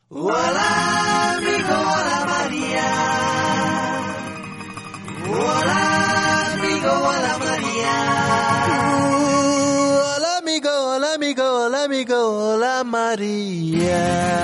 Hola, amigo, hola, María. Hola, amigo, hola, María. Hola amigo, hola amigo, hola amigo, hola María.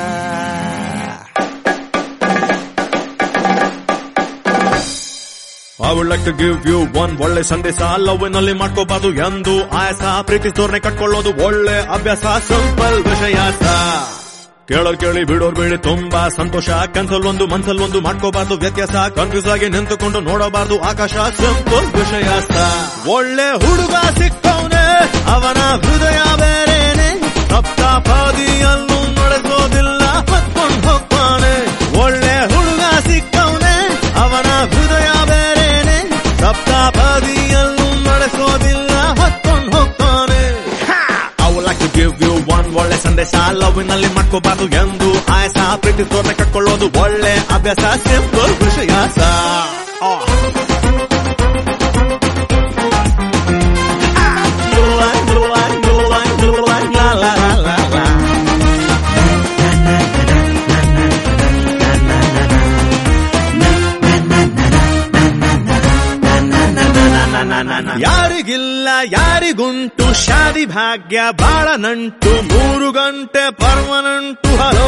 I would like to give you one ಒಳ್ಳೆ ಸಂದೇಶ ಲವ್ನಲ್ಲಿ ಮಾಡ್ಕೋಬಾರ್ದು ಎಂದು ಆಯಾಸ ಪ್ರೀತಿಸೋರ್ನೆ ಕಟ್ಕೊಳ್ಳೋದು ಒಳ್ಳೆ ಅಭ್ಯಾಸ simple ವಿಷಯ ಕೇಳೋ ಕೇಳಿ ಬಿಡೋರ್ ಬೇಡಿ ತುಂಬಾ ಸಂತೋಷ ಕನ್ಸಲ್ ಒಂದು ಮನ್ಸಲ್ ಒಂದು ಮಾಡ್ಕೋಬಾರ್ದು ವ್ಯತ್ಯಾಸ ಕನ್ಫ್ಯೂಸ್ ಆಗಿ ನಿಂತುಕೊಂಡು ನೋಡಬಾರ್ದು ಆಕಾಶ ಸಿಂಪಲ್ ವಿಷಯ ಒಳ್ಳೆ ಹುಡುಗ ಸಿಕ್ಕವನೆ ಅವನ ಹೃದಯ ಬೇರೇನೆ ಸಪ್ತಾಪಾದಿಯಲ್ಲೂ ನಡೆಸೋದಿಲ್ಲ ಹೊತ್ಕೊಂಡ್ ಹೋಗ್ತಾನೆ ಒಳ್ಳೆ ಹುಡುಗ ಸಿಕ್ಕವನೆ ಅವನ ಹೃದಯ ಬೇರೇನೆ ಸಪ್ತಾಪಾದಿಯಲ್ಲೂ ನಡೆಸೋದಿಲ್ಲ ಹೊತ್ಕೊಂಡ್ ಹೋಗ್ತಾನೆ I would like to give you one ಒಳ್ಳೆ ಸಂದೇಶ ಲವ್ನಲ್ಲಿ ಮಾಡ್ಕೋಬಾರ್ದು ಎಂದು ಆಯಾಸ ಪ್ರೀತಿ ತೋರ್ನ ಕಟ್ಕೊಳ್ಳೋದು ಒಳ್ಳೆ ಅಭ್ಯಾಸ ಸಿಂಪಲ್ ವಿಷಯ ಯಾರಿಗಿಲ್ಲ ಯಾರಿಗುಂಟು ಶಾದಿ ಭಾಗ್ಯ ಬಾಳ ನಂಟು ಮೂರು ಗಂಟೆ ಪರ್ಮನೆಂಟು ಹಲೋ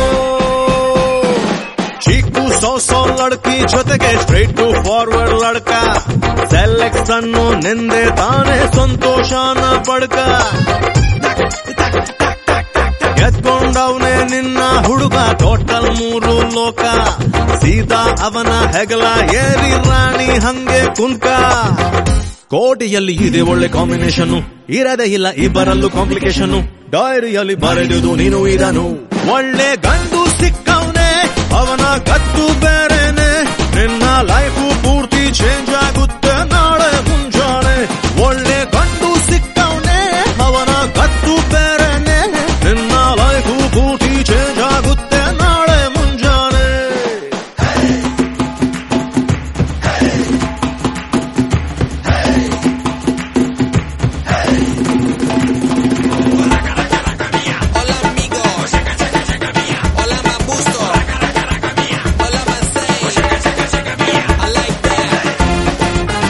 ಚೀಕು ಸೋ ಸೋ ಲಡ್ಕಿ ಜೊತೆಗೆ ಸ್ಟ್ರೈಟ್ ಟು ಫಾರ್ವರ್ಡ್ ಲಡ್ಕ ಸೆಲೆಕ್ಷನ್ ನಿಂದೆ ತಾನೇ ಸಂತೋಷನ ಪಡ್ಕ ಎತ್ಕೊಂಡವನೇ ನಿನ್ನ ಹುಡುಗ ಟೋಟಲ್ ಮೂರು ಲೋಕ ಸೀದಾ ಅವನ ಹೆಗಲ ಏರಿ ರಾಣಿ ಹಂಗೆ ಕುಂಕ ಕೋಟಿಯಲ್ಲಿ ಇದೆ ಒಳ್ಳೆ ಕಾಂಬಿನೇಷನ್ ಇರದೇ ಇಲ್ಲ ಇಬ್ಬರಲ್ಲೂ ಕಾಂಪ್ಲಿಕೇಶನ್ ಡೈರಿಯಲ್ಲಿ ಬರೆದುದು ನೀನು ಇದನು ಒಳ್ಳೆ ಗಂಡು ಸಿಕ್ಕವನೆ ಅವನ ಗತ್ತು ಬೇರೆನೆ ನಿನ್ನ ಲೈಫು ಪೂರ್ತಿ ಚೇಂಜ್ ಆಗುತ್ತೆ ನಾಳೆ ಮುಂಜಾನೆ ಒಳ್ಳೆ ಗಂಡು ಸಿಕ್ಕವನೆ ಅವನ ಗತ್ತು ಬೇರೆನೆ ನಿನ್ನ ಲೈಫು ಪೂರ್ತಿ ಚೇಂಜ್ ಆಗುತ್ತೆ ನಾಳೆ ಮುಂಜಾನೆ Hola, amigos. Hola, Mabusto. Hola, Masay. I like that.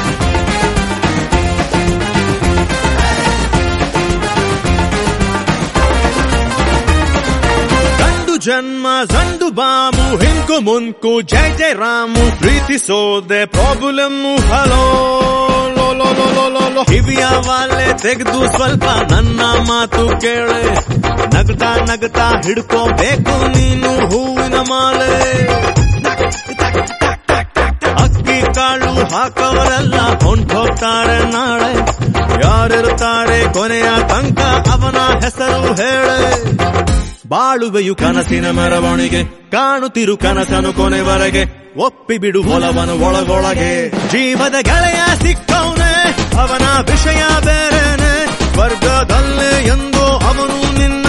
ಗಂಡು ಜನ್ಮ ಜಂಡು ಬಾಮು ಹಿಂಕು ಮುಂಕು ಜೈ ಜೈ ರಾಮು ಪ್ರೀತಿಸೋದೆ ಪ್ರಾಬ್ಲಮ್ ಹಲೋ ಲೋ ಲೋ ಲೋ ಲೋ ಲೋ ಲೋ ಕಿವಿಯ ವಾಲೆ ತೆಗೆದು ಸ್ವಲ್ಪ ನನ್ನ ಮಾತು ಕೇಳೆ ನಗತಾ ನಗತಾ ಹಿಡ್ಕೋಬೇಕು ನೀನು ಹೂವಿನ ಮಾಲೆ ಅಕ್ಕಿ ಕಾಳು ಹಾಕವರೆಲ್ಲ ಹೊಂಟೋಗ್ತಾರೆ ನಾಳೆ ಯಾರಿರುತ್ತಾರೆ ಕೊನೆಯ ತನಕ ಅವನ ಹೆಸರು ಹೇಳೆ ಬಾಳುವೆಯು ಕನಸಿನ ಮೆರವಣಿಗೆ ಕಾಣುತ್ತಿರು ಕನಸನು ಕೊನೆವರೆಗೆ ಒಪ್ಪಿ ಬಿಡು ಒಲವನು ಒಳಗೊಳಗೆ ಜೀವದ ಗೆಳೆಯ ಸಿಕ್ಕವನೆ ಅವನ ವಿಷಯ ಬೇರೆನೆ ಸ್ವರ್ಗದಲ್ಲೇ ಎಂದು ಅವನು ನಿನ್ನ